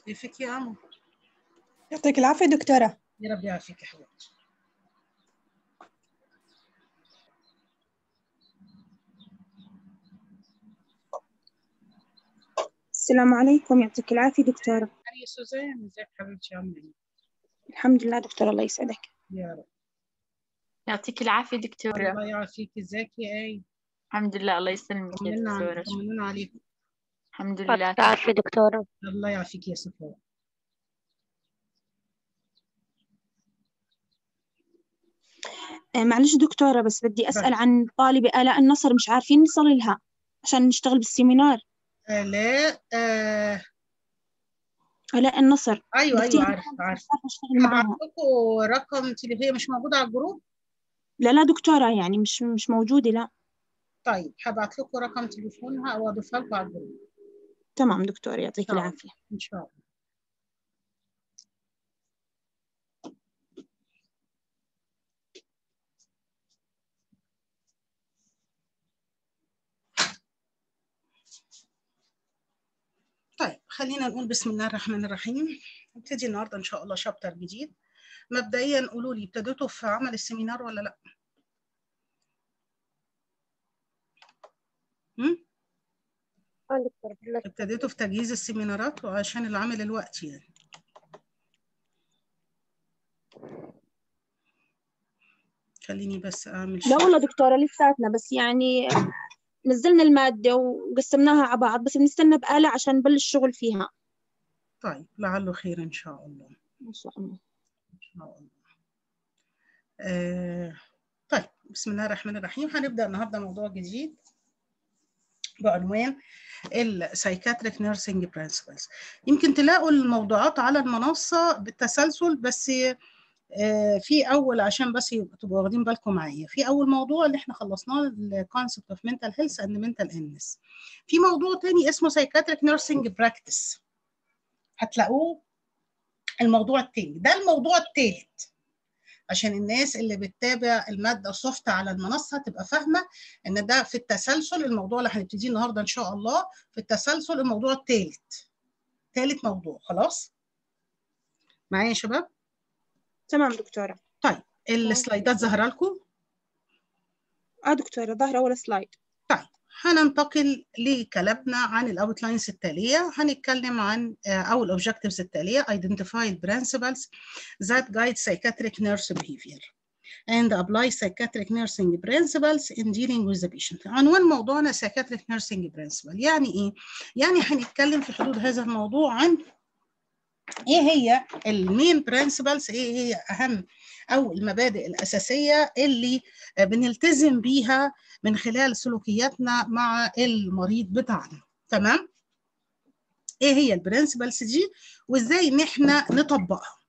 كيفك يا عمو يعطيك العافية دكتورة يا رب يعافيك يا حبيبتي السلام عليكم يعطيك العافية دكتورة أنا يا سوزان ازيك حبيبتي عاملة ايه الحمد لله دكتورة الله يسعدك يا رب يعطيك العافية دكتورة الله يعافيك ازيك يا اي الحمد لله الله يسلمك يا طمنا عليك دكتورة طمنا عليكم الحمد لله يعطيك العافية دكتورة الله يعافيك يا صفاء آه معلش دكتورة بس بدي أسأل عن طالبة آلاء النصر مش عارفين نصل لها عشان نشتغل بالسيمينار آلاء آه آلاء النصر ايوه بكتير ايوه عارف عارف مش عارفة أشتغل هبعت معاها لكم رقم تليفون هي مش موجودة على الجروب لا لا دكتورة يعني مش مش موجودة لا طيب هبعت لكم رقم تليفونها او اضيفها لكم على الجروب تمام دكتورة يعطيك طبعا. العافية ان شاء الله طيب خلينا نقول بسم الله الرحمن الرحيم نبتدي النهارده ان شاء الله شابتر جديد مبدئيا قولوا لي ابتديتوا في عمل السيمينار ولا لا؟ هم؟ اه دكتورة بالله ابتديتوا في تجهيز السيمينارات وعشان العمل الوقت يعني خليني بس اعمل لا والله دكتورة لساتنا بس يعني نزلنا المادة وقسمناها على بعض بس بنستنى بآلة عشان نبلش شغل فيها طيب لعله خير ان شاء الله إن شاء الله ان شاء الله آه طيب بسم الله الرحمن الرحيم هنبدا النهارده موضوع جديد بعنوان السايكاتريك نيرسينج برنسبلز يمكن تلاقوا الموضوعات على المنصه بالتسلسل بس آه، في اول عشان بس يبقوا تبقوا واخدين بالكم معايا في اول موضوع اللي احنا خلصناه الكونسبت اوف منتال هيلث اند منتال illness في موضوع تاني اسمه سايكاتريك نيرسينج براكتس هتلاقوه الموضوع التاني ده الموضوع التالت عشان الناس اللي بتتابع المادة سوفت على المنصة تبقى فاهمة ان ده في التسلسل الموضوع اللي هنبتديه النهارده ان شاء الله في التسلسل الموضوع التالت تالت موضوع خلاص معايا يا شباب تمام دكتورة طيب السلايدات ظاهره لكم اه دكتورة ظاهرة أول سلايد طيب هننتقل لكلامنا عن الاوتلاينز التاليه هنتكلم عن آه، او الاوبجكتيفز التاليه identify principles that guide psychiatric nurse behavior and apply psychiatric nursing principles in dealing with the patient عنوان موضوعنا psychiatric nursing principle يعني ايه يعني هنتكلم في حدود هذا الموضوع عن ايه هي المين برنسبلز ايه هي اهم او المبادئ الاساسيه اللي بنلتزم بيها من خلال سلوكياتنا مع المريض بتاعنا تمام ايه هي البرنسبلز دي وازاي ان احنا نطبقها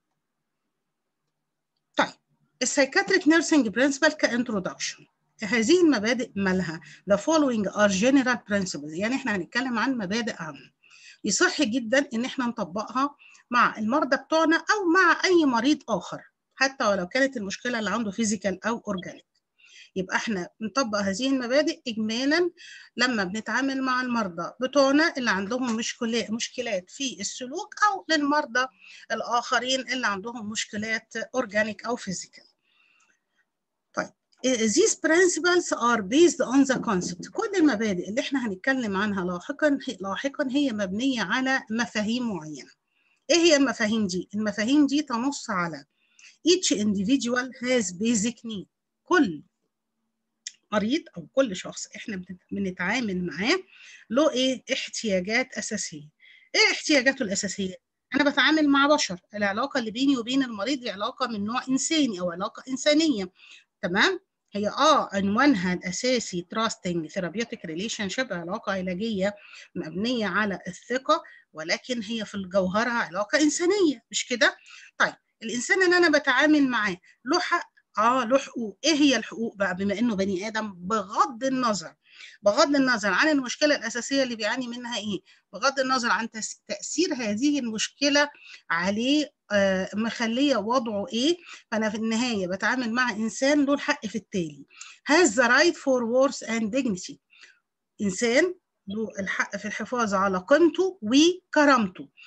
طيب السايكاتريك نيرسينج برنسبل كانترودكشن هذه المبادئ مالها the following are general principles يعني احنا هنتكلم عن مبادئ عامه يصح جدا ان احنا نطبقها مع المرضى بتوعنا او مع اي مريض اخر حتى ولو كانت المشكله اللي عنده فيزيكال او اورجانيك يبقى احنا نطبق هذه المبادئ اجمالا لما بنتعامل مع المرضى بتوعنا اللي عندهم مشكلات مشكلات في السلوك او للمرضى الاخرين اللي عندهم مشكلات اورجانيك او فيزيكال طيب these principles are based on the concept كل المبادئ اللي احنا هنتكلم عنها لاحقا لاحقا هي مبنيه على مفاهيم معينه ايه هي المفاهيم دي المفاهيم دي تنص على each individual has basic need كل مريض او كل شخص احنا بنتعامل معاه له ايه احتياجات اساسيه ايه احتياجاته الاساسيه انا بتعامل مع بشر العلاقه اللي بيني وبين المريض دي علاقه من نوع انساني او علاقه انسانيه تمام هي اه عنوانها الاساسي تراستنج ثيرابيوتيك ريليشن شيب علاقه علاجيه مبنيه على الثقه ولكن هي في الجوهرة علاقه انسانيه مش كده طيب الانسان اللي انا بتعامل معاه له حق اه له حقوق ايه هي الحقوق بقى بما انه بني ادم بغض النظر بغض النظر عن المشكله الاساسيه اللي بيعاني منها ايه بغض النظر عن تاثير هذه المشكله عليه آه مخليه وضعه ايه فانا في النهايه بتعامل مع انسان له الحق في التالي has the right for worth and dignity انسان له الحق في الحفاظ على قيمته وكرامته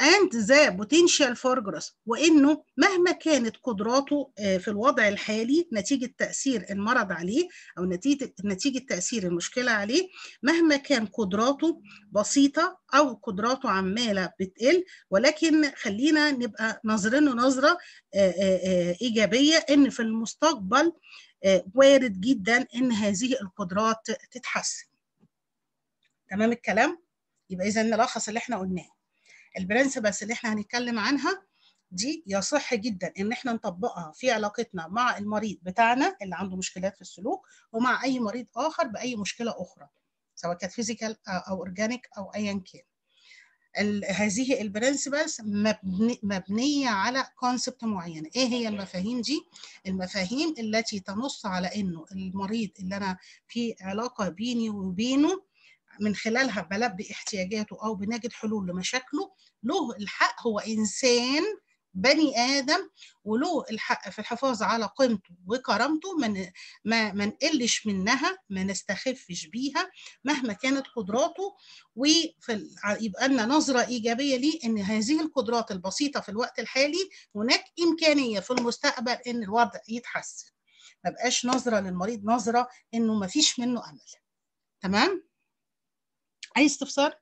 and the potential for growth وانه مهما كانت قدراته في الوضع الحالي نتيجه تاثير المرض عليه او نتيجه نتيجه تاثير المشكله عليه مهما كان قدراته بسيطه او قدراته عماله بتقل ولكن خلينا نبقى نظرنا نظره ايجابيه ان في المستقبل وارد جدا ان هذه القدرات تتحسن تمام الكلام يبقى اذا نلخص اللي احنا قلناه البرنسبلز اللي احنا هنتكلم عنها دي يصح جدا ان احنا نطبقها في علاقتنا مع المريض بتاعنا اللي عنده مشكلات في السلوك ومع اي مريض اخر باي مشكله اخرى سواء كانت فيزيكال او اورجانيك او ايا كان هذه البرنسبلز مبني مبنيه على كونسبت معين ايه هي المفاهيم دي المفاهيم التي تنص على انه المريض اللي انا في علاقه بيني وبينه من خلالها بلبي احتياجاته او بنجد حلول لمشاكله له الحق هو انسان بني ادم وله الحق في الحفاظ على قيمته وكرامته من ما ما نقلش منها ما نستخفش بيها مهما كانت قدراته وفي يبقى لنا نظره ايجابيه ليه ان هذه القدرات البسيطه في الوقت الحالي هناك امكانيه في المستقبل ان الوضع يتحسن ما بقاش نظره للمريض نظره انه ما فيش منه امل تمام اي استفسار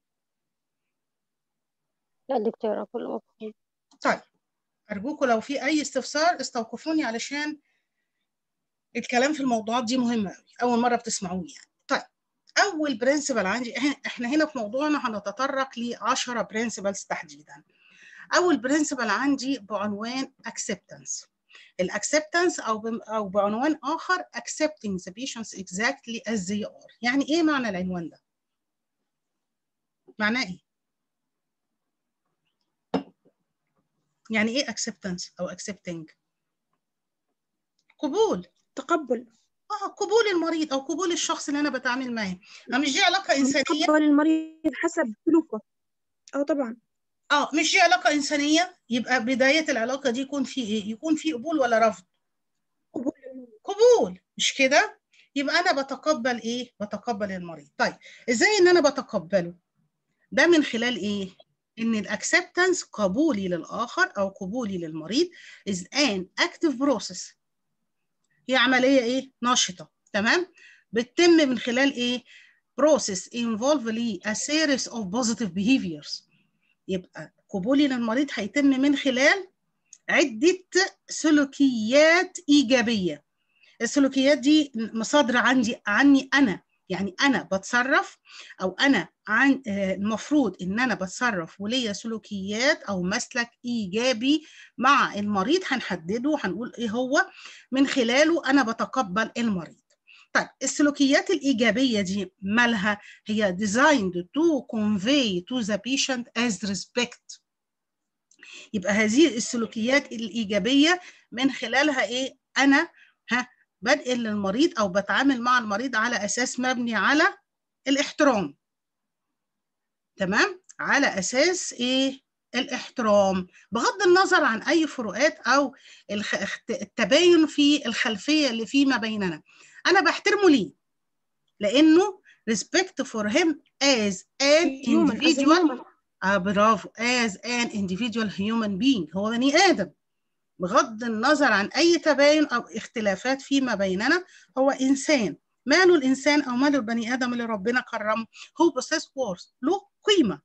لا دكتورة كله مفهوم طيب أرجوكم لو في أي استفسار استوقفوني علشان الكلام في الموضوعات دي مهم أوي أول مرة بتسمعوه يعني طيب أول برنسبل عندي إحنا هنا في موضوعنا هنتطرق ل 10 برنسبلز تحديدا أول برنسبل عندي بعنوان acceptance الاكسبتنس او بم او بعنوان اخر accepting the patients exactly as they are يعني ايه معنى العنوان ده معناه ايه يعني ايه acceptance او accepting قبول تقبل اه قبول المريض او قبول الشخص اللي انا بتعامل معاه ما مش دي علاقه انسانيه تقبل المريض حسب سلوكه اه طبعا اه مش دي علاقه انسانيه يبقى بدايه العلاقه دي يكون في ايه يكون في قبول ولا رفض قبول قبول مش كده يبقى انا بتقبل ايه بتقبل المريض طيب ازاي ان انا بتقبله ده من خلال ايه ان الاكسبتنس قبولي للاخر او قبولي للمريض is an active process هي عمليه ايه نشطه تمام بتتم من خلال ايه process involve لي a series of positive behaviors يبقى قبولي للمريض هيتم من خلال عده سلوكيات ايجابيه السلوكيات دي مصادر عندي عني انا يعني انا بتصرف او انا عن المفروض ان انا بتصرف وليا سلوكيات او مسلك ايجابي مع المريض هنحدده هنقول ايه هو من خلاله انا بتقبل المريض طيب السلوكيات الايجابيه دي مالها هي designed to convey to the patient as respect يبقى هذه السلوكيات الايجابيه من خلالها ايه انا ها بدء للمريض او بتعامل مع المريض على اساس مبني على الاحترام تمام على اساس ايه الاحترام بغض النظر عن اي فروقات او التباين في الخلفيه اللي فيما بيننا انا بحترمه ليه لانه respect for him as an individual آه برافو as an individual human being هو بني ادم بغض النظر عن أي تباين أو اختلافات فيما بيننا هو إنسان ماله الإنسان أو ماله البني آدم اللي ربنا كرمه هو possess worth له قيمة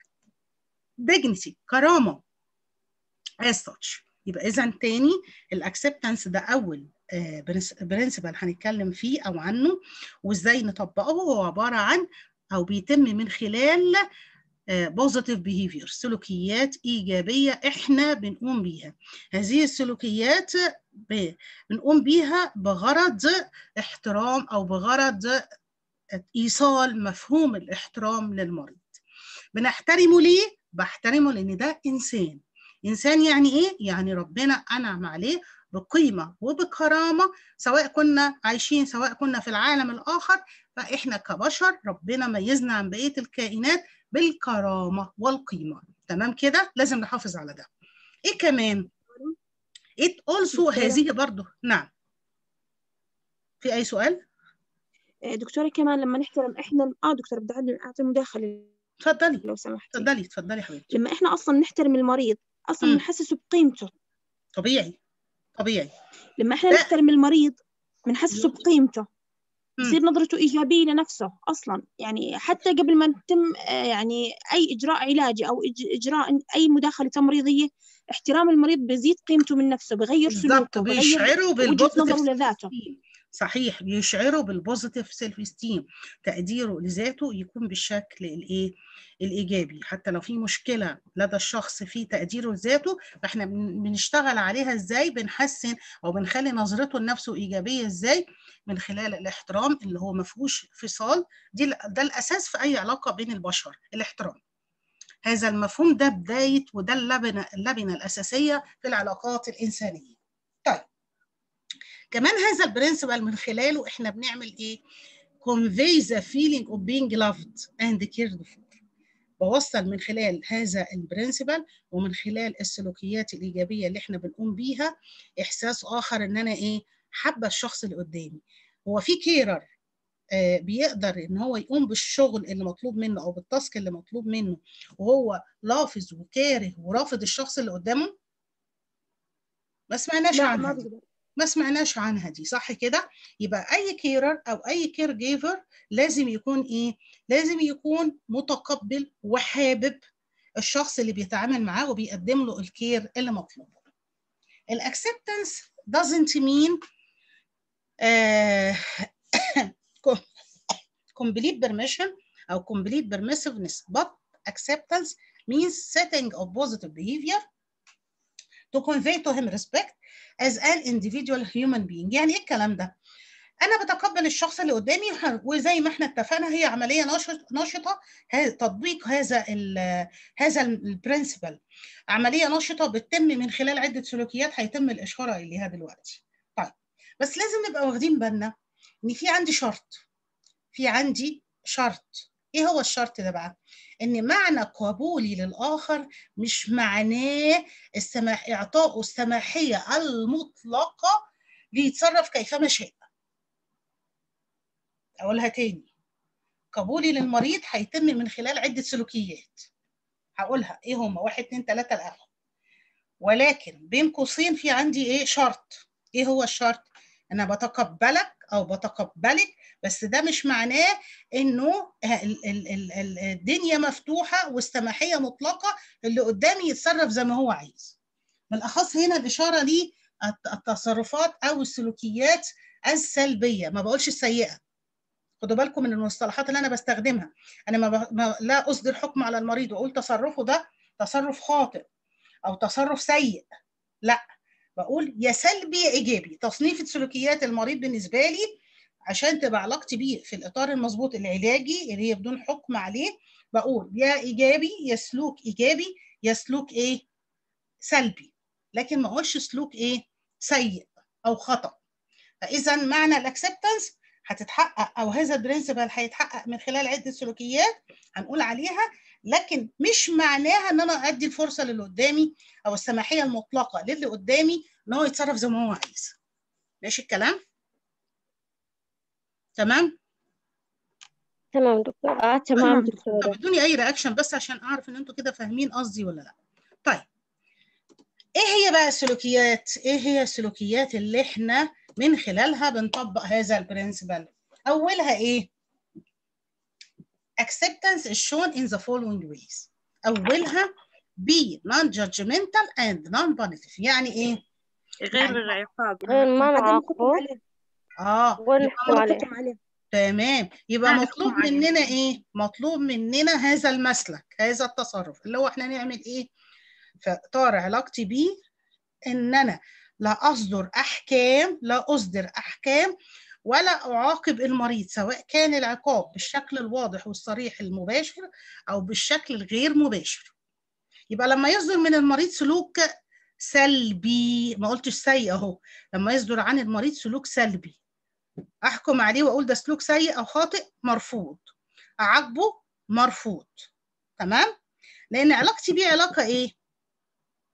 dignity كرامة as such يبقى إذا تاني الأكسبتنس ده أول برنسبل هنتكلم فيه أو عنه وإزاي نطبقه هو عبارة عن أو بيتم من خلال بوزيتيف بيهيفير سلوكيات ايجابيه احنا بنقوم بيها هذه السلوكيات بنقوم بيها بغرض احترام او بغرض ايصال مفهوم الاحترام للمريض بنحترمه ليه بحترمه لان ده انسان انسان يعني ايه يعني ربنا انعم عليه بقيمه وبكرامه سواء كنا عايشين سواء كنا في العالم الاخر فاحنا كبشر ربنا ميزنا عن بقيه الكائنات بالكرامة والقيمة تمام كده لازم نحافظ على ده ايه كمان it also هذه برضو نعم في اي سؤال دكتورة كمان لما نحترم احنا اه دكتورة بدي اعطي مداخلة اتفضلي لو سمحتي اتفضلي اتفضلي حبيبتي لما احنا اصلا نحترم المريض اصلا مم. بنحسسه بقيمته طبيعي طبيعي لما احنا لا. نحترم المريض بنحسسه مم. بقيمته مم. يصير نظرته إيجابية لنفسه أصلا يعني حتى قبل ما يتم آه، يعني أي إجراء علاجي أو إج- إجراء أي مداخلة تمريضية احترام المريض بيزيد قيمته من نفسه بغير بالظبط سلوكه بغير بيشعروا وجهة بالبوزيتيف نظره لذاته صحيح بيشعروا بالبوزيتيف سيلف استيم تقديره لذاته يكون بالشكل الايه الايجابي حتى لو في مشكله لدى الشخص في تقديره لذاته فاحنا بن- بنشتغل عليها ازاي بنحسن او بنخلي نظرته لنفسه ايجابيه ازاي من خلال الاحترام اللي هو ما فيهوش فصال دي ال- ده الاساس في اي علاقه بين البشر الاحترام هذا المفهوم ده بدايه وده اللبنه اللبنه الاساسيه في العلاقات الانسانيه طيب كمان هذا البرنسبل من خلاله احنا بنعمل ايه convey the feeling of being loved and cared for بوصل من خلال هذا البرنسبل ومن خلال السلوكيات الإيجابية اللي احنا بنقوم بيها إحساس آخر إن أنا إيه حابة الشخص اللي قدامي هو في كيرر آه بيقدر إن هو يقوم بالشغل اللي مطلوب منه أو بالتاسك اللي مطلوب منه وهو لافظ وكاره ورافض الشخص اللي قدامه ما سمعناش لا عنها ما دي. بقدر ما سمعناش عنها دي صح كده يبقى اي كيرر او اي كير جيفر لازم يكون ايه لازم يكون متقبل وحابب الشخص اللي بيتعامل معاه وبيقدم له الكير اللي مطلوبه الاكسبتنس doesn't mean uh, complete permission او complete permissiveness but acceptance means setting of positive behavior to convey to him respect as an individual human being يعني ايه الكلام ده انا بتقبل الشخص اللي قدامي وزي ما احنا اتفقنا هي عمليه نشط نشطه تطبيق هذا ال هذا البرنسبل عمليه نشطه بتتم من خلال عده سلوكيات هيتم الاشاره اليها دلوقتي طيب بس لازم نبقى واخدين بالنا ان في عندي شرط في عندي شرط ايه هو الشرط ده بقى ان معنى قبولي للاخر مش معناه السماح اعطائه السماحيه المطلقه ليتصرف كيفما شاء اقولها تاني قبولي للمريض هيتم من خلال عده سلوكيات هقولها ايه هما واحد اتنين تلاته الاخر ولكن بين قوسين في عندي ايه شرط ايه هو الشرط انا بتقبلك او بتقبلك بس ده مش معناه انه ال- ال- ال- ال- الدنيا مفتوحه والسماحيه مطلقه اللي قدامي يتصرف زي ما هو عايز بالاخص هنا الاشاره لي التصرفات او السلوكيات السلبيه ما بقولش السيئه خدوا بالكم من المصطلحات اللي انا بستخدمها انا ما, ب... ما لا اصدر حكم على المريض واقول تصرفه ده تصرف خاطئ او تصرف سيء لا بقول يا سلبي يا ايجابي تصنيف سلوكيات المريض بالنسبه لي عشان تبقى علاقتي بيه في الاطار المظبوط العلاجي اللي هي بدون حكم عليه بقول يا ايجابي يا سلوك ايجابي يا سلوك ايه سلبي لكن ما اقولش سلوك ايه سيء او خطا فاذا معنى الاكسبتنس هتتحقق او هذا البرنسبل هيتحقق من خلال عده سلوكيات هنقول عليها لكن مش معناها ان انا ادي الفرصه للي قدامي او السماحيه المطلقه للي قدامي ان هو يتصرف زي ما هو عايز ماشي الكلام تمام تمام دكتور اه تمام تمام. طب دكتورة ادوني اي رياكشن بس عشان اعرف ان انتوا كده فاهمين قصدي ولا لا طيب ايه هي بقى السلوكيات ايه هي السلوكيات اللي احنا من خلالها بنطبق هذا البرنسبل اولها ايه acceptance is shown in the following ways اولها be non-judgmental and non-punitive يعني ايه غير العقاب غير ما عدم الحكم نعاقبه عليه اه ولا يبقى نحكم عليه الحكم عليه تمام يبقى ما مطلوب نحكم عليه. مننا ايه مطلوب مننا هذا المسلك هذا التصرف اللي هو احنا نعمل ايه في اطار علاقتي بيه ان انا لا اصدر احكام لا اصدر احكام ولا اعاقب المريض سواء كان العقاب بالشكل الواضح والصريح المباشر او بالشكل الغير مباشر يبقى لما يصدر من المريض سلوك سلبي ما قلتش سيء اهو لما يصدر عن المريض سلوك سلبي احكم عليه واقول ده سلوك سيء او خاطئ مرفوض اعاقبه مرفوض تمام لان علاقتي بيه علاقه ايه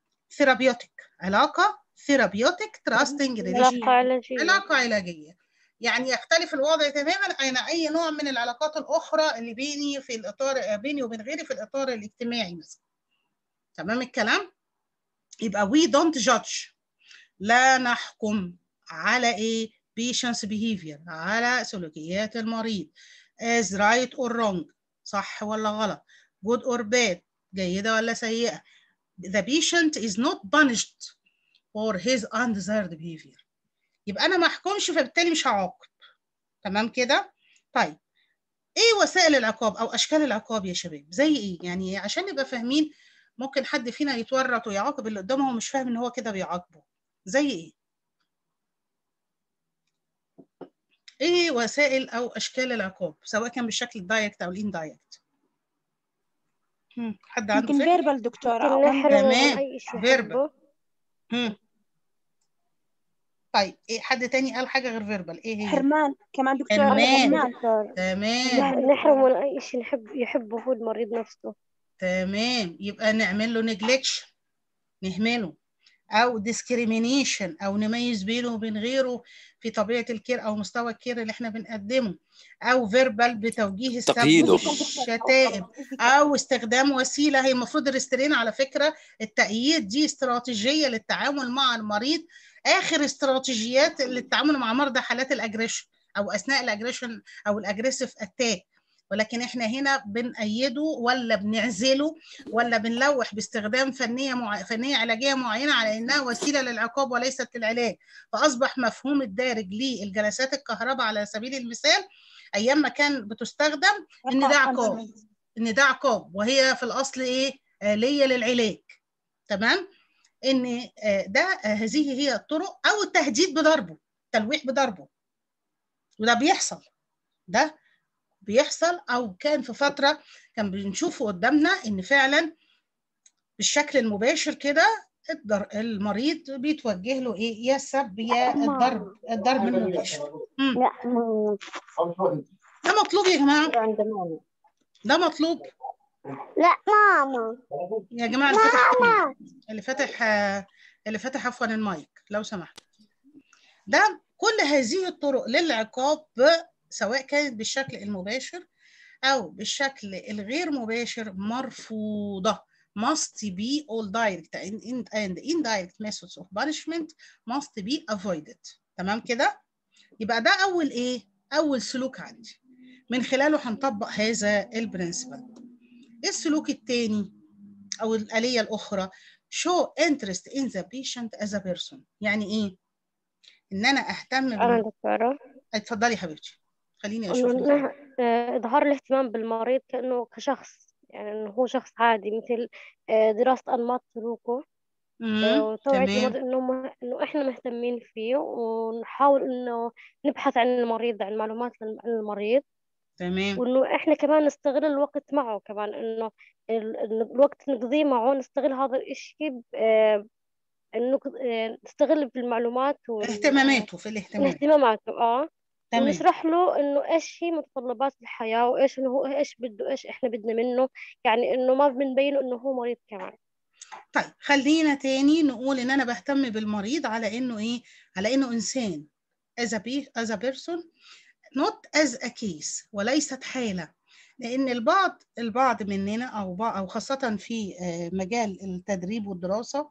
ثيرابيوتيك علاقه ثيرابيوتيك تراستنج علاقة علاجية علاقه علاجيه يعني يختلف الوضع تماما عن اي نوع من العلاقات الاخرى اللي بيني في الاطار بيني وبين غيري في الاطار الاجتماعي مثلا تمام الكلام يبقى we don't judge لا نحكم على ايه patient's behavior على سلوكيات المريض as right or wrong صح ولا غلط good or bad جيدة ولا سيئة the patient is not punished for his undesired behavior يبقى انا ما احكمش فبالتالي مش هعاقب تمام كده طيب ايه وسائل العقاب او اشكال العقاب يا شباب زي ايه يعني عشان نبقى فاهمين ممكن حد فينا يتورط ويعاقب اللي قدامه ومش فاهم ان هو كده بيعاقبه زي ايه ايه وسائل او اشكال العقاب سواء كان بالشكل الدايركت او الاندايركت حد عنده يمكن فكره فيربال دكتورة أو ممكن نحرمه من تمام. أي شيء فيربال. يحبه هم. طيب ايه حد تاني قال حاجه غير فيربال ايه هي حرمان كمان دكتورة حرمان. حرمان دكتور. تمام نحرمه من أي شيء نحب يحبه هو المريض نفسه تمام يبقى نعمل له نجلكشن نهمله او ديسكريمينيشن او نميز بينه وبين غيره في طبيعه الكير او مستوى الكير اللي احنا بنقدمه او فيربال بتوجيه السب تقييده. والشتائم او استخدام وسيله هي المفروض الريسترين على فكره التأييد دي استراتيجيه للتعامل مع المريض اخر استراتيجيات للتعامل مع مرضى حالات الاجريشن او اثناء الاجريشن او الاجريسيف اتاك ولكن احنا هنا بنأيده ولا بنعزله ولا بنلوح باستخدام فنيه مع... فنيه علاجيه معينه على انها وسيله للعقاب وليست للعلاج فاصبح مفهوم الدارج للجلسات الكهرباء على سبيل المثال ايام ما كان بتستخدم ان ده عقاب ان ده عقاب وهي في الاصل ايه آلية للعلاج تمام ان آه، ده آه، هذه هي الطرق او التهديد بضربه تلويح بضربه وده بيحصل ده بيحصل او كان في فتره كان بنشوفه قدامنا ان فعلا بالشكل المباشر كده الضر- المريض بيتوجه له ايه يا السب يا الضرب الضرب المباشر مم. لا ما ده مطلوب يا جماعه عند ماما ده مطلوب لا ماما يا جماعه اللي فاتح ماما اللي فاتح آه، اللي فاتح عفوا المايك لو سمحت ده كل هذه الطرق للعقاب سواء كانت بالشكل المباشر او بالشكل الغير مباشر مرفوضه must be all direct and in- and indirect methods of punishment must be avoided تمام كده يبقى ده اول ايه اول سلوك عندي من خلاله هنطبق هذا البرنسبل ايه السلوك الثاني او الآلية الأخرى show interest in the patient as a person يعني إيه؟ إن أنا أهتم أنا بال... دكتورة اتفضلي يا حبيبتي خليني أشوف إنه لك. نه- آه، إظهار الاهتمام بالمريض كأنه كشخص يعني إنه هو شخص عادي مثل آه، دراسة أنماط سلوكه مم، آه، وتوعية تمام المريض إنه مه- إنه إحنا مهتمين فيه ونحاول إنه نبحث عن المريض عن معلومات عن المريض تمام وإنه إحنا كمان نستغل الوقت معه كمان إنه ال- ال- الوقت نقضيه معه نستغل هذا الإشي ب- آه، إنه ك- آه، نستغل في المعلومات وال- اهتماماته في الاهتمام الاهتمامات اه تمام ونشرح له انه ايش هي متطلبات الحياة وايش انه هو ايش بده ايش احنا بدنا منه يعني انه ما بنبينه انه هو مريض كمان طيب خلينا تاني نقول إن أنا بهتم بالمريض على إنه إيه؟ على إنه إنسان as a, be- as a person not as a case وليست حالة لأن البعض البعض مننا أو بعض أو خاصة في آه، مجال التدريب والدراسة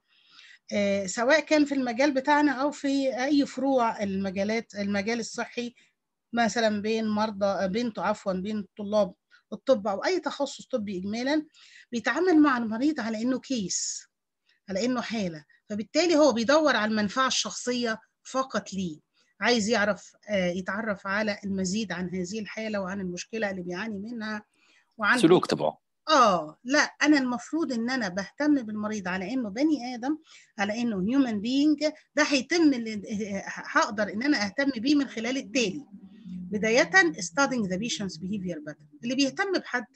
آه، سواء كان في المجال بتاعنا أو في أي فروع المجالات المجال الصحي مثلا بين مرضى بين عفوا بين طلاب الطب أو أي تخصص طبي إجمالا بيتعامل مع المريض على إنه كيس على إنه حالة فبالتالي هو بيدور على المنفعة الشخصية فقط ليه عايز يعرف آه، يتعرف على المزيد عن هذه الحالة وعن المشكلة اللي بيعاني منها وعن سلوك تبعه اه لا انا المفروض ان انا بهتم بالمريض على انه بني ادم على انه هيومن بينج ده هيتم ال- هقدر ان انا اهتم بيه من خلال التالي بدايه studying the patient's behavior better اللي بيهتم بحد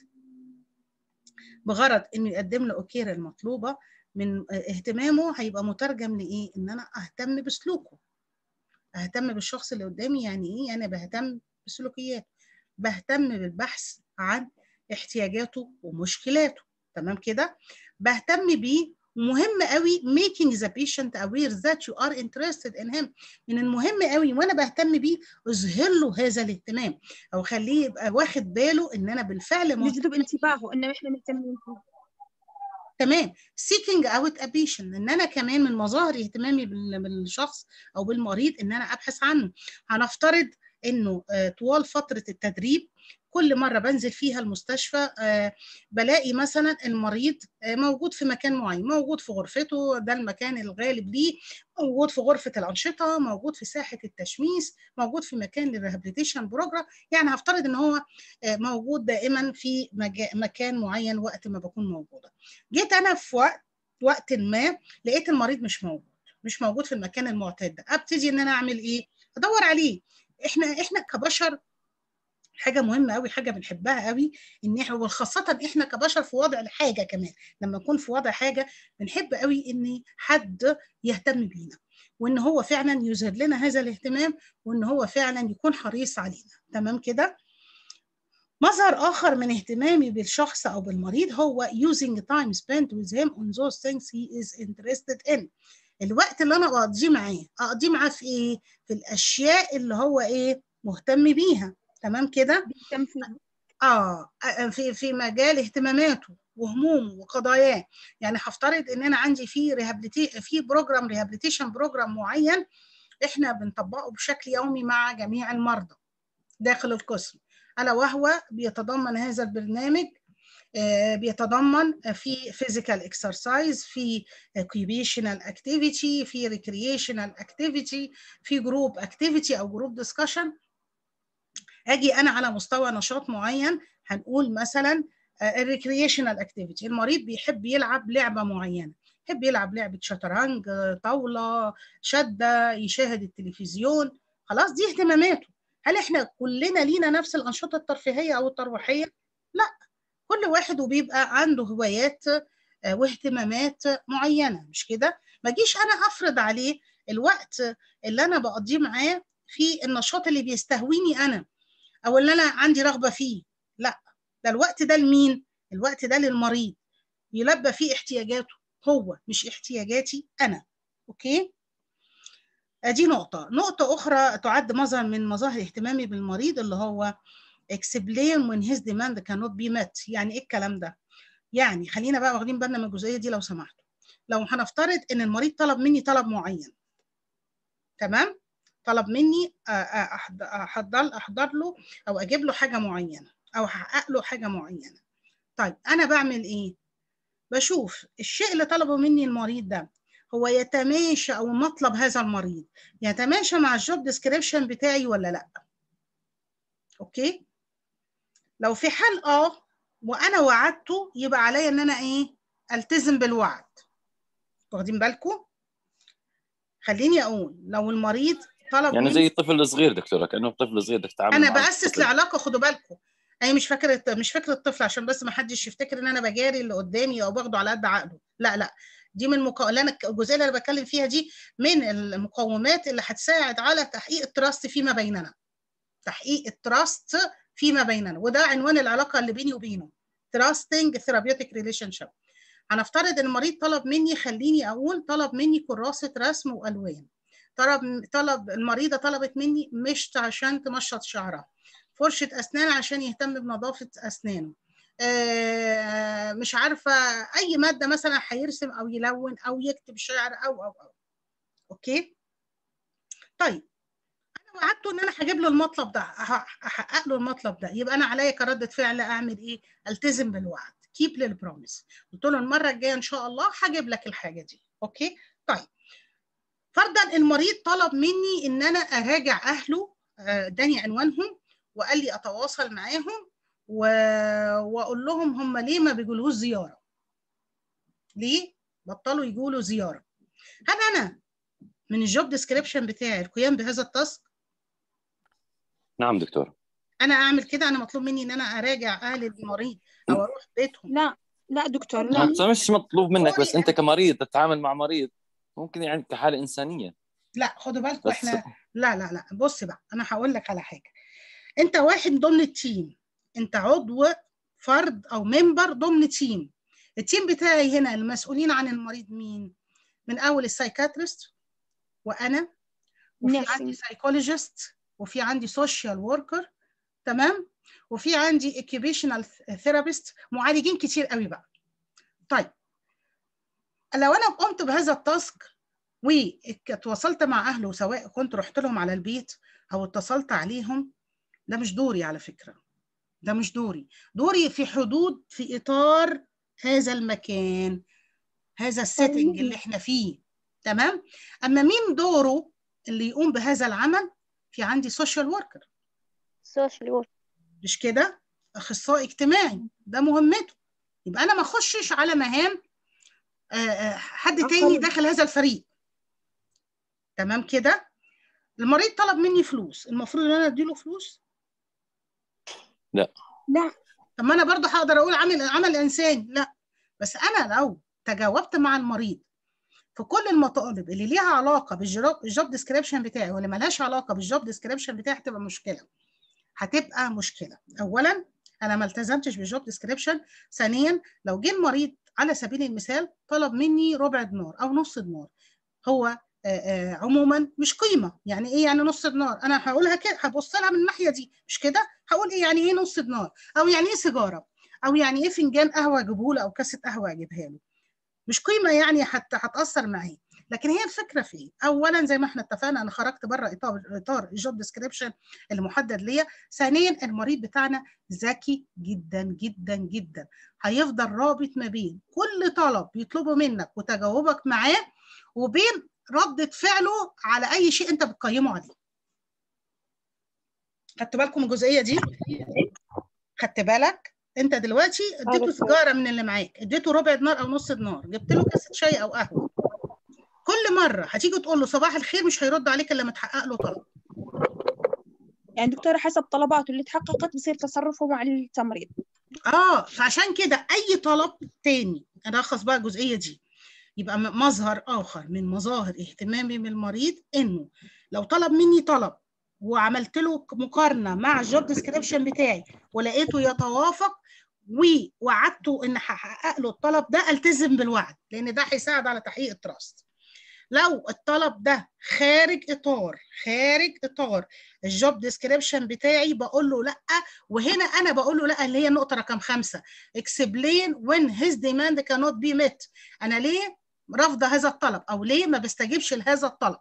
بغرض انه يقدم له اوكير المطلوبه من اهتمامه هيبقى مترجم لايه ان انا اهتم بسلوكه اهتم بالشخص اللي قدامي يعني ايه انا بهتم بسلوكياته بهتم بالبحث عن احتياجاته ومشكلاته تمام كده بهتم بيه مهم قوي making the patient aware that you are interested in him من المهم قوي وانا بهتم بيه اظهر له هذا الاهتمام او خليه يبقى واخد باله ان انا بالفعل مهتم نجذب انتباهه انه احنا مهتمين فيه تمام seeking out a patient ان انا كمان من مظاهر اهتمامي بال- بالشخص او بالمريض ان انا ابحث عنه هنفترض انه آه، طوال فتره التدريب كل مره بنزل فيها المستشفى آه، بلاقي مثلا المريض آه، موجود في مكان معين موجود في غرفته ده المكان الغالب ليه موجود في غرفه الانشطه موجود في ساحه التشميس موجود في مكان الريهابيليتيشن بروجرام يعني هفترض ان هو آه، موجود دائما في مجا- مكان معين وقت ما بكون موجوده جيت انا في وقت وقت ما لقيت المريض مش موجود مش موجود في المكان المعتاد ده ابتدي ان انا اعمل ايه ادور عليه احنا احنا كبشر حاجه مهمه قوي حاجه بنحبها قوي ان احنا وخاصه احنا كبشر في وضع الحاجه كمان لما نكون في وضع حاجه بنحب قوي ان حد يهتم بينا وان هو فعلا يظهر لنا هذا الاهتمام وان هو فعلا يكون حريص علينا تمام كده مظهر آخر من اهتمامي بالشخص أو بالمريض هو using time spent with him on those things he is interested in الوقت اللي أنا بقضيه معاه أقضيه معاه في إيه؟ في الأشياء اللي هو إيه؟ مهتم بيها تمام كده؟ بيهتم فيه آه في في مجال اهتماماته وهمومه وقضاياه يعني هفترض ان انا عندي في ريهابيليتي في بروجرام ريهابيليتيشن بروجرام معين احنا بنطبقه بشكل يومي مع جميع المرضى داخل القسم الا وهو بيتضمن هذا البرنامج آه، بيتضمن في physical exercise في occupational activity في recreational activity في group activity او group discussion اجي انا على مستوى نشاط معين هنقول مثلا الريكريشنال اكتيفيتي المريض بيحب يلعب لعبه معينه يحب يلعب لعبه شطرنج آه، طاوله شده يشاهد التلفزيون خلاص دي اهتماماته هل احنا كلنا لينا نفس الانشطه الترفيهيه او الترويحيه لا كل واحد وبيبقى عنده هوايات آه، واهتمامات معينه مش كده ما اجيش انا افرض عليه الوقت اللي انا بقضيه معاه في النشاط اللي بيستهويني انا او اللي انا عندي رغبه فيه لا ده الوقت ده لمين الوقت ده للمريض يلبى فيه احتياجاته هو مش احتياجاتي انا اوكي ادي نقطه نقطه اخرى تعد مظهر من مظاهر اهتمامي بالمريض اللي هو explain when his demand cannot be met يعني ايه الكلام ده يعني خلينا بقى واخدين بالنا من الجزئيه دي لو سمحتوا لو هنفترض ان المريض طلب مني طلب معين تمام طلب مني أ- أ- أحض- احضر احضر له او اجيب له حاجه معينه او احقق له حاجه معينه طيب انا بعمل ايه بشوف الشيء اللي طلبه مني المريض ده هو يتماشى او مطلب هذا المريض يتماشى مع الجوب ديسكريبشن بتاعي ولا لا اوكي لو في حال اه وانا وعدته يبقى عليا ان انا ايه التزم بالوعد واخدين بالكم خليني اقول لو المريض طلب يعني مني زي طفل صغير دكتوره كانه طفل صغير بدك تتعامل انا معه باسس طفل. لعلاقه خدوا بالكم انا مش فاكره مش فاكره الطفل عشان بس ما حدش يفتكر ان انا بجاري اللي قدامي او باخده على قد عقله لا لا دي من المقا... اللي انا الجزئيه اللي انا بتكلم فيها دي من المقومات اللي هتساعد على تحقيق التراست فيما بيننا تحقيق التراست فيما بيننا وده عنوان العلاقه اللي بيني وبينه تراستنج ثيرابيوتيك ريليشن شيب هنفترض ان المريض طلب مني خليني اقول طلب مني كراسه رسم والوان طلب طلب المريضه طلبت مني مشط عشان تمشط شعرها فرشه اسنان عشان يهتم بنظافه اسنانه آه، مش عارفه اي ماده مثلا هيرسم او يلون او يكتب شعر او او او اوكي طيب انا وعدته ان انا هجيب له المطلب ده ه- هحقق له المطلب ده يبقى انا عليا كردة فعل اعمل ايه التزم بالوعد كيب للبروميس قلت له المره الجايه ان شاء الله هجيب لك الحاجه دي اوكي طيب فرضا المريض طلب مني ان انا اراجع اهله آه، اداني عنوانهم وقال لي اتواصل معاهم و... واقول لهم هم ليه ما بيجولوش زياره ليه بطلوا يجوا زياره هل انا من الجوب ديسكريبشن بتاعي القيام بهذا التاسك نعم دكتور انا اعمل كده انا مطلوب مني ان انا اراجع اهل المريض او اروح بيتهم لا لا دكتور لا ما مش مطلوب منك بس قولي انت كمريض تتعامل مع مريض ممكن يعني كحاله انسانيه لا خدوا بالكم بس احنا لا لا لا بص بقى انا هقول لك على حاجه انت واحد ضمن التيم انت عضو فرد او ممبر ضمن تيم التيم بتاعي هنا المسؤولين عن المريض مين من اول السايكاتريست وانا وفي نفسي. عندي سايكولوجيست وفي عندي سوشيال وركر تمام وفي عندي اوكيبيشنال ثيرابيست معالجين كتير قوي بقى طيب لو انا قمت بهذا التاسك واتواصلت مع اهله سواء كنت رحت لهم على البيت او اتصلت عليهم ده مش دوري على فكره ده مش دوري دوري في حدود في اطار هذا المكان هذا السيتنج اللي احنا فيه تمام اما مين دوره اللي يقوم بهذا العمل في عندي سوشيال وركر سوشيال ورك مش كده اخصائي اجتماعي ده مهمته يبقى انا ما اخشش على مهام آه، آه، حد تاني أقل. داخل هذا الفريق تمام كده المريض طلب مني فلوس المفروض ان انا اديله فلوس لا طب ما انا برضه هقدر اقول عمل عمل انساني لا بس انا لو تجاوبت مع المريض في كل المطالب اللي ليها علاقه بالجوب ديسكريبشن بتاعي واللي ملهاش علاقه بالجوب ديسكريبشن بتاعي هتبقى مشكله هتبقى مشكله اولا انا ما التزمتش بالجوب ديسكريبشن ثانيا لو جه المريض على سبيل المثال طلب مني ربع دينار او نص دينار هو آه، آه، عموما مش قيمه يعني ايه يعني نص دينار انا هقولها كده هبص لها من الناحيه دي مش كده هقول ايه يعني ايه نص دينار او يعني ايه سيجاره او يعني ايه فنجان قهوه اجيبه له او كاسه قهوه اجيبها له مش قيمه يعني حتى هتاثر معاه لكن هي الفكره في ايه اولا زي ما احنا اتفقنا انا خرجت بره اطار اطار الجوب ديسكريبشن المحدد ليا ثانيا المريض بتاعنا ذكي جدا جدا جدا هيفضل رابط ما بين كل طلب يطلبه منك وتجاوبك معاه وبين ردة فعله على اي شيء انت بتقيمه عليه خدت بالكم من الجزئيه دي خدت بالك انت دلوقتي اديته عارف. سيجاره من اللي معاك اديته ربع دينار او نص دينار جبت له كاسه شاي او قهوه كل مره هتيجي تقول له صباح الخير مش هيرد عليك الا لما تحقق له طلب يعني دكتورة حسب طلباته اللي تحققت بصير تصرفه مع التمريض اه فعشان كده اي طلب تاني انا الخص بقى الجزئيه دي يبقى م- مظهر اخر من مظاهر اهتمامي بالمريض انه لو طلب مني طلب وعملت له مقارنه مع الجوب ديسكريبشن بتاعي ولقيته يتوافق ووعدته ان هحقق له الطلب ده التزم بالوعد لان ده هيساعد على تحقيق التراست لو الطلب ده خارج اطار خارج اطار الجوب ديسكريبشن بتاعي بقول له لا وهنا انا بقول له لا اللي هي النقطه رقم خمسه explain when his demand cannot be met انا ليه رافضه هذا الطلب او ليه ما بستجيبش لهذا الطلب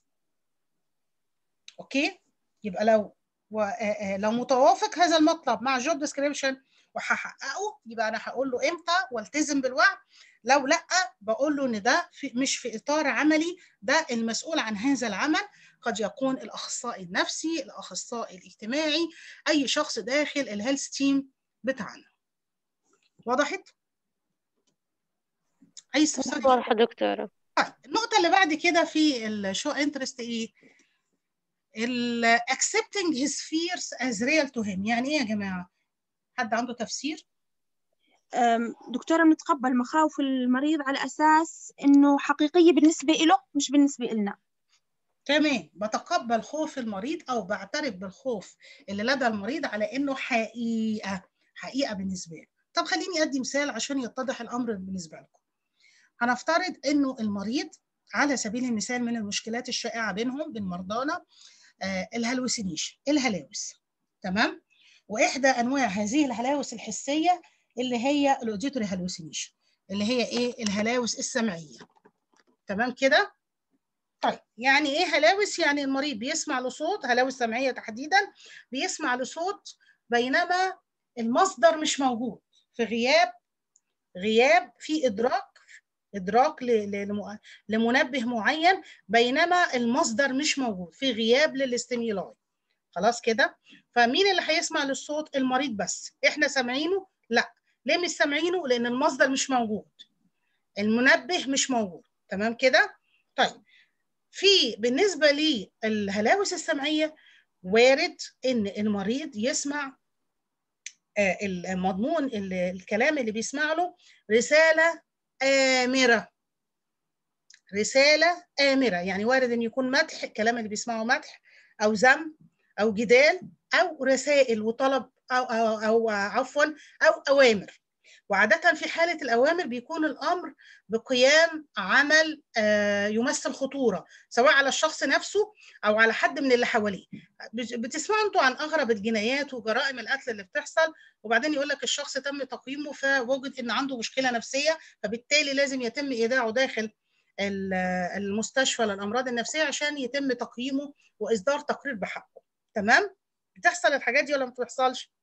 اوكي يبقى لو و... آه، آه، لو متوافق هذا المطلب مع الجوب ديسكريبشن وهحققه يبقى انا هقول له امتى والتزم بالوعد لو لا بقول له ان ده في مش في اطار عملي ده المسؤول عن هذا العمل قد يكون الاخصائي النفسي الاخصائي الاجتماعي اي شخص داخل الهيلث تيم بتاعنا وضحت اي استفسار واضحة دكتورة طيب النقطة اللي بعد كده في الشو انترست ايه؟ ال accepting his fears as real to him يعني ايه يا جماعة؟ حد عنده تفسير؟ أم، دكتورة بنتقبل مخاوف المريض على أساس إنه حقيقية بالنسبة له مش بالنسبة إلنا تمام بتقبل خوف المريض او بعترف بالخوف اللي لدى المريض على انه حقيقة حقيقة بالنسبة له طب خليني ادي مثال عشان يتضح الامر بالنسبة لكم هنفترض انه المريض على سبيل المثال من المشكلات الشائعة بينهم بين مرضانا آه الهلوسينيشن الهلاوس تمام واحدى انواع هذه الهلاوس الحسيه اللي هي الاوديتوري هلوسينيشن اللي هي ايه الهلاوس السمعيه تمام كده طيب يعني ايه هلاوس يعني المريض بيسمع لصوت هلاوس سمعيه تحديدا بيسمع لصوت بينما المصدر مش موجود في غياب غياب في ادراك ادراك ل- ل- لم- لمنبه معين بينما المصدر مش موجود في غياب للاستيميولاي خلاص كده فمين اللي هيسمع للصوت المريض بس احنا سامعينه لا ليه مش سامعينه لان المصدر مش موجود المنبه مش موجود تمام كده طيب في بالنسبه للهلاوس السمعيه وارد ان المريض يسمع آه، المضمون ال- الكلام اللي بيسمع له رساله آمرة رسالة آمرة يعني وارد أن يكون مدح الكلام اللي بيسمعه مدح أو ذم أو جدال أو رسائل وطلب أو, أو, أو عفوا أو أوامر وعادة في حالة الأوامر بيكون الأمر بقيام عمل آه، يمثل خطورة سواء على الشخص نفسه أو على حد من اللي حواليه بت- بتسمعوا انتوا عن أغرب الجنايات وجرائم القتل اللي بتحصل وبعدين يقول لك الشخص تم تقييمه فوجد إن عنده مشكلة نفسية فبالتالي لازم يتم إيداعه داخل ال- المستشفى للأمراض النفسية عشان يتم تقييمه وإصدار تقرير بحقه تمام؟ بتحصل الحاجات دي ولا ما بتحصلش؟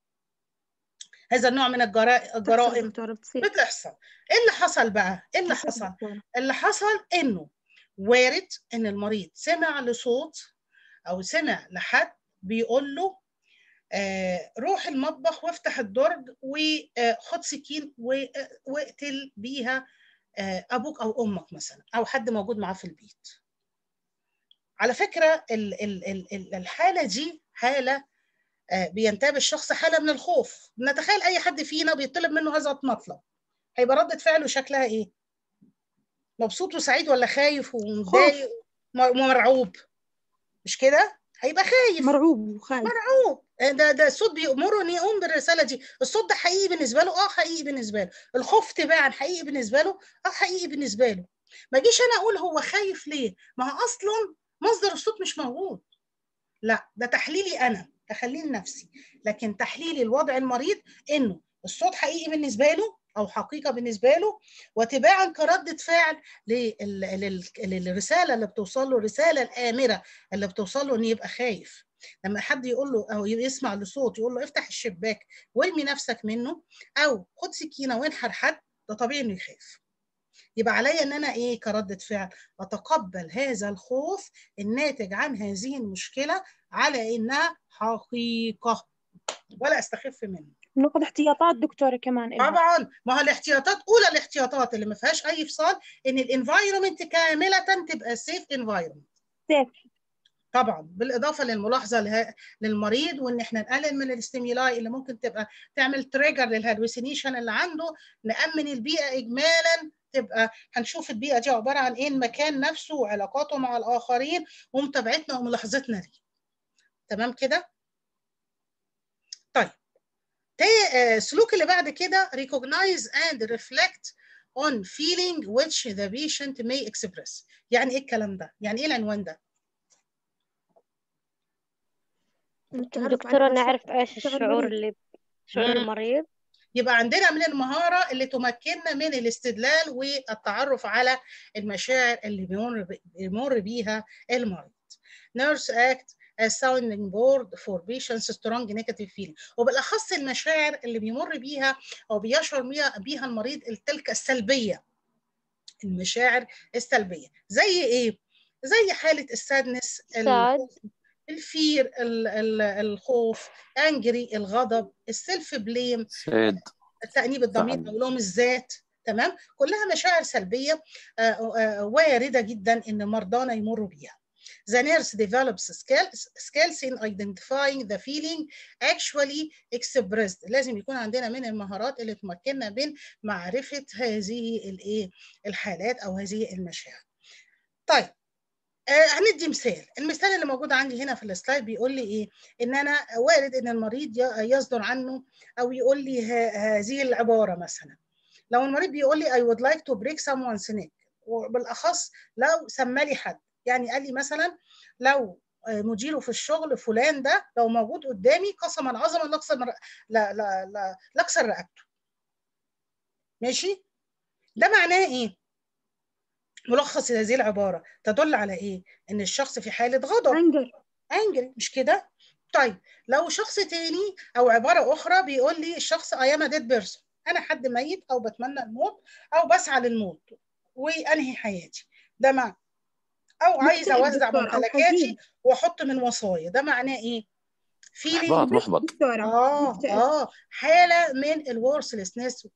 هذا النوع من الجرا- الجرائم دكتورة بتصير بتحصل ايه اللي حصل بقى ايه اللي بتصير حصل دكتورة. اللي حصل انه وارد ان المريض سمع لصوت او سمع لحد بيقول له آه روح المطبخ وافتح الدرج وخد سكين و- واقتل بيها آه ابوك او امك مثلا او حد موجود معاه في البيت على فكره ال- ال- ال- ال- الحاله دي حاله آه، بينتاب الشخص حاله من الخوف نتخيل اي حد فينا بيطلب منه هذا المطلب هيبقى ردة فعله شكلها ايه مبسوط وسعيد ولا خايف ومتضايق ومرعوب مش كده هيبقى خايف مرعوب وخايف مرعوب ده ده الصوت بيأمرني يقوم بالرسالة دي الصوت ده حقيقي بالنسبة له اه حقيقي بالنسبة له الخوف تباعا حقيقي بالنسبة له اه حقيقي بالنسبة له ما اجيش انا اقول هو خايف ليه ما هو اصلا مصدر الصوت مش موجود لا ده تحليلي انا تحليل نفسي لكن تحليل الوضع المريض انه الصوت حقيقي بالنسبه له او حقيقه بالنسبه له وتباعا كردة فعل لل- لل- للرساله اللي بتوصل له الرساله الامره اللي بتوصل له انه يبقى خايف لما حد يقول له او يسمع لصوت يقول له افتح الشباك وارمي نفسك منه او خد سكينه وانحر حد ده طبيعي انه يخاف يبقى عليا ان انا ايه كردة فعل اتقبل هذا الخوف الناتج عن هذه المشكله على انها حقيقه ولا استخف منه ناخذ احتياطات دكتورة كمان إلها. طبعا ما هو الاحتياطات اولى الاحتياطات اللي ما فيهاش اي فصال ان الانفايرمنت كامله تبقى سيف انفايرمنت سيف طبعا بالاضافه للملاحظه له- للمريض وان احنا نقلل من الاستيمولاي اللي ممكن تبقى تعمل تريجر للهلوسينيشن اللي عنده نامن البيئه اجمالا تبقى هنشوف البيئه دي عباره عن ايه المكان نفسه وعلاقاته مع الاخرين ومتابعتنا وملاحظتنا ليه تمام كده طيب تا- آه، السلوك اللي بعد كده recognize and reflect on feeling which the patient may express يعني ايه الكلام ده يعني ايه العنوان ده نتعرف دكتورة على نعرف ايش شعور الشعور المريض. اللي شعور مم. المريض يبقى عندنا من المهارة اللي تمكننا من الاستدلال والتعرف على المشاعر اللي بيمر ب- بيمر بيها المريض. Nurse act as sounding board for patients strong negative feeling وبالأخص المشاعر اللي بيمر بيها أو بيشعر بيها, بيها المريض تلك السلبية المشاعر السلبية زي إيه؟ زي حالة السادنس ساد الفير ال- ال- الخوف انجري الغضب السيلف بليم سيد التأنيب الضمير زعل. أو لوم الذات تمام كلها مشاعر سلبية آه، آه، واردة جدا إن مرضانا يمروا بيها The nurse develops skills, skills in identifying the feeling actually expressed. لازم يكون عندنا من المهارات اللي تمكننا من معرفة هذه الايه الحالات أو هذه المشاعر. طيب آه هندي مثال، المثال اللي موجود عندي هنا في السلايد بيقول لي ايه؟ ان انا وارد ان المريض ي- يصدر عنه او يقول لي ه- هذه العباره مثلا. لو المريض بيقول لي I would like to break someone's neck وبالاخص لو سمى لي حد يعني قال لي مثلا لو آه، مديره في الشغل فلان ده لو موجود قدامي قسما عظما لاكسر لا لا لا لاكسر رقبته. ماشي؟ ده معناه ايه؟ ملخص هذه العباره تدل على ايه؟ ان الشخص في حاله غضب انجر انجري مش كده؟ طيب لو شخص تاني او عباره اخرى بيقول لي الشخص I am a dead person انا حد ميت او بتمنى الموت او بسعى للموت وانهي حياتي ده معنى او عايز مكتئب اوزع دكتور أو ممتلكاتي حزين. واحط من وصايا ده معناه ايه؟ احباط feeling محبط دكتورة اه مكتئب. اه حاله من الورثلسنس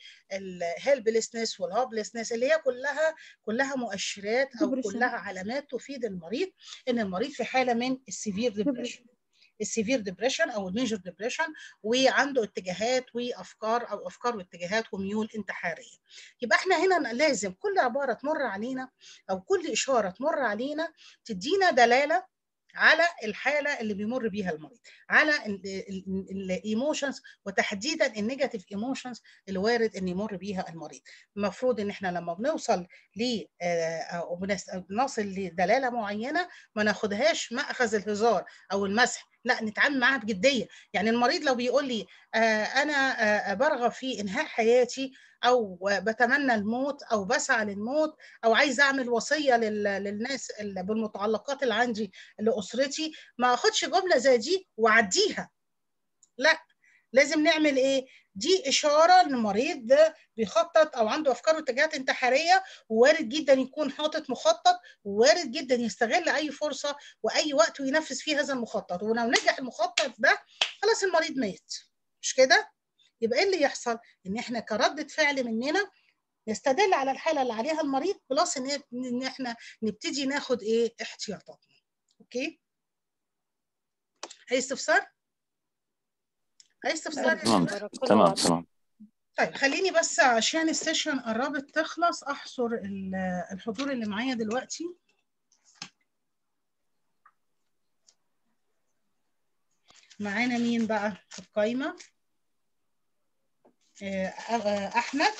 والهيلبلسنس والهوبلسنس اللي هي كلها كلها مؤشرات او Depression. كلها علامات تفيد المريض ان المريض في حاله من السيفير ديبريشن السيفير ديبريشن او الميجر ديبريشن وعنده اتجاهات وافكار او افكار واتجاهات وميول انتحاريه يبقى احنا هنا لازم كل عباره تمر علينا او كل اشاره تمر علينا تدينا دلاله على الحاله اللي بيمر بيها المريض على الايموشنز وتحديدا النيجاتيف ايموشنز اللي وارد ان يمر بيها المريض المفروض ان احنا لما بنوصل ل آه، أو بنس- بنصل لدلاله معينه ما ناخدهاش ماخذ الهزار او المسح لا نتعامل معاها بجديه يعني المريض لو بيقول لي آه، انا آه، برغب في انهاء حياتي او بتمنى الموت او بسعى للموت او عايز اعمل وصيه لل- للناس اللي بالمتعلقات اللي عندي لاسرتي ما اخدش جمله زي دي واعديها لا لازم نعمل ايه دي اشاره ان المريض ده بيخطط او عنده افكار واتجاهات انتحاريه ووارد جدا يكون حاطط مخطط ووارد جدا يستغل اي فرصه واي وقت وينفذ فيه هذا المخطط ولو نجح المخطط ده خلاص المريض مات مش كده يبقى ايه اللي يحصل ان احنا كردة فعل مننا نستدل على الحاله اللي عليها المريض بلس ان ان احنا نبتدي ناخد ايه احتياطاتنا اوكي اي استفسار اي استفسار يا تمام شباب؟ كله تمام واضح. تمام طيب خليني بس عشان السيشن قربت تخلص احصر ال- الحضور اللي معايا دلوقتي معانا مين بقى في القايمة آه، آه، أحمد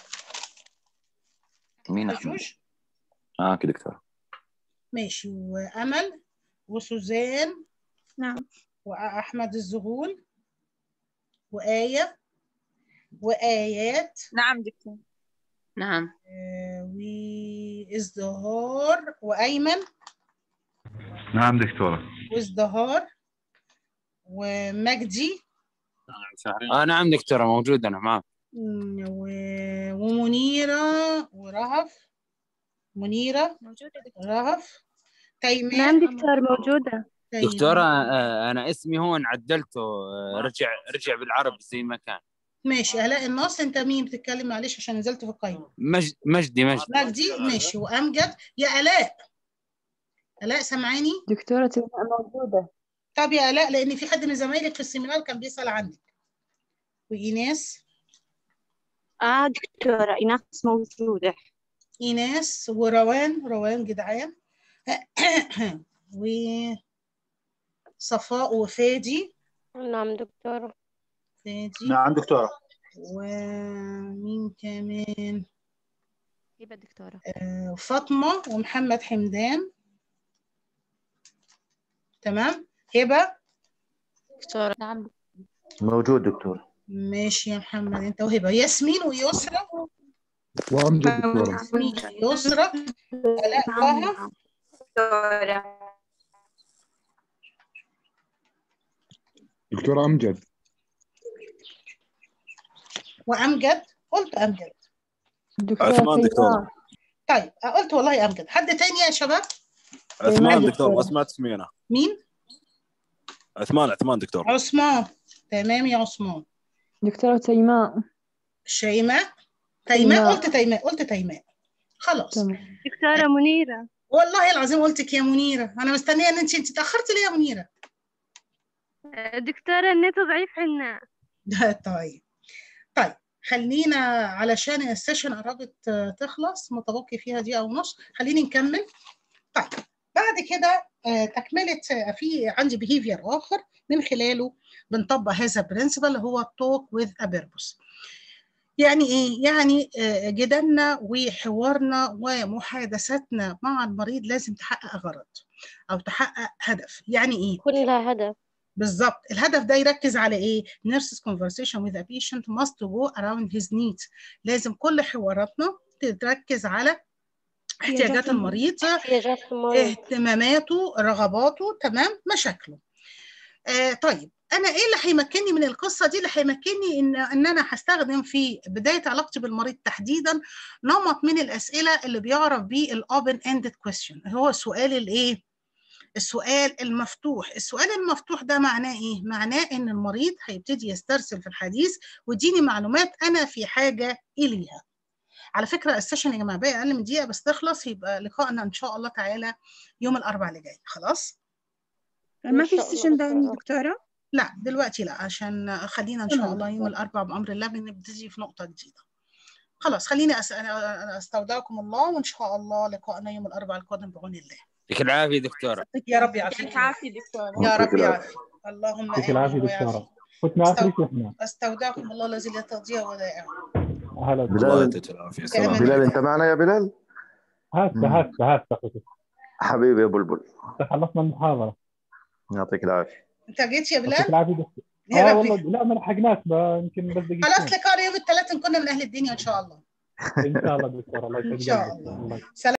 مين احمد؟ حجوج اه كده دكتور ماشي وأمل وسوزان نعم وأحمد الزغول وآية وآيات نعم دكتور نعم آه، وازدهار وأيمن نعم دكتورة وازدهار ومجدي آه نعم دكتورة موجود أنا معك مم، و- ومنيرة ورهف منيرة موجودة رهف تيمان نعم دكتور موجودة تيمان. دكتورة آه أنا اسمي هون عدلته آه رجع رجع بالعربي زي ما كان ماشي آلاء الناصر انت مين بتتكلم معلش عشان نزلت في القايمة مجد مجدي مجدي مجدي ماشي وأمجد يا آلاء آلاء سامعاني دكتورة تيماء موجودة طب يا آلاء لأن في حد من زمايلك في السيمينار كان بيسأل عنك وإيناس آه دكتورة إيناس موجودة إيناس وروان روان جدعان وصفاء وفادي نعم دكتورة فادي نعم دكتورة ومين كمان يبقى دكتورة آه، فاطمة ومحمد حمدان تمام هبة دكتورة نعم موجود دكتور ماشي يا محمد انت وهبة ياسمين ويسرى وأمجد دكتورة ياسمين يسرى آلاء طه دكتورة دكتورة أمجد وأمجد قلت أمجد دكتورة عثمان دكتورة. تيماء طيب قلت والله أمجد حد تاني يا شباب عثمان دكتورة. دكتور ما سمعت اسمي انا مين عثمان عثمان دكتور عثمان تمام يا عثمان دكتورة تيماء شيماء تيماء تيماء. قلت تيماء قلت تيماء خلاص تمام دكتورة منيرة والله العظيم قلتك يا منيرة أنا مستنية إن أنت أنت تأخرتي ليه يا منيرة دكتورة النت ضعيف عنا طيب طيب خلينا علشان السيشن قربت آه، تخلص متبقي فيها دقيقة ونص خليني نكمل طيب بعد كده آه، تكملة آه، في عندي behavior آخر من خلاله بنطبق هذا البرنسبل اللي هو talk with a purpose يعني ايه؟ يعني آه، جدالنا وحوارنا ومحادثتنا مع المريض لازم تحقق غرض او تحقق هدف، يعني ايه؟ يكون لها هدف بالظبط الهدف ده يركز على ايه nurse's conversation with a patient must go around his needs لازم كل حواراتنا تركز على احتياجات المريض احتياجات المريض اهتماماته رغباته تمام مشاكله آه طيب انا ايه اللي هيمكنني من القصه دي اللي هيمكنني ان ان انا هستخدم في بدايه علاقتي بالمريض تحديدا نمط من الاسئله اللي بيعرف بيه الاوبن اندد كويستشن هو سؤال الايه السؤال المفتوح السؤال المفتوح ده معناه ايه معناه ان المريض هيبتدي يسترسل في الحديث ويديني معلومات انا في حاجه اليها على فكره السيشن يا جماعه باقي اقل من دقيقه بس تخلص يبقى لقائنا ان شاء الله تعالى يوم الاربعاء اللي جاي خلاص ما في شاء الله السيشن ده عندي دكتورة. دكتورة لا دلوقتي لا عشان خلينا ان شاء تمام. الله يوم الاربعاء بامر الله بنبتدي في نقطه جديده خلاص خليني أس... أنا استودعكم الله وان شاء الله لقائنا يوم الاربعاء القادم بعون الله يعطيك العافيه دكتوره يا رب يعافيك يعطيك العافية دكتورة يا يعطيك رب العافية. يعافيك اللهم يعطيك امين العافيه ويعافيك دكتوره كنت معك استو- احنا استودعكم الله الذي لا تضيع ودائعه هلا الله بلال يعطيك العافيه في سلام امان بلال الله انت معنا يا بلال هات هات هات أخوتي. حبيبي يا بلبل خلصنا المحاضره يعطيك العافيه انت جيت يا يعطيك بلال العافيه دكتور يا اه ربي والله لا ما لحقناش بقى يمكن بس دقيقتين خلاص لقاء يوم الثلاث نكون من اهل الدنيا ان شاء الله ان شاء الله دكتور الله يسعدك ان شاء قلبك. الله الله سلام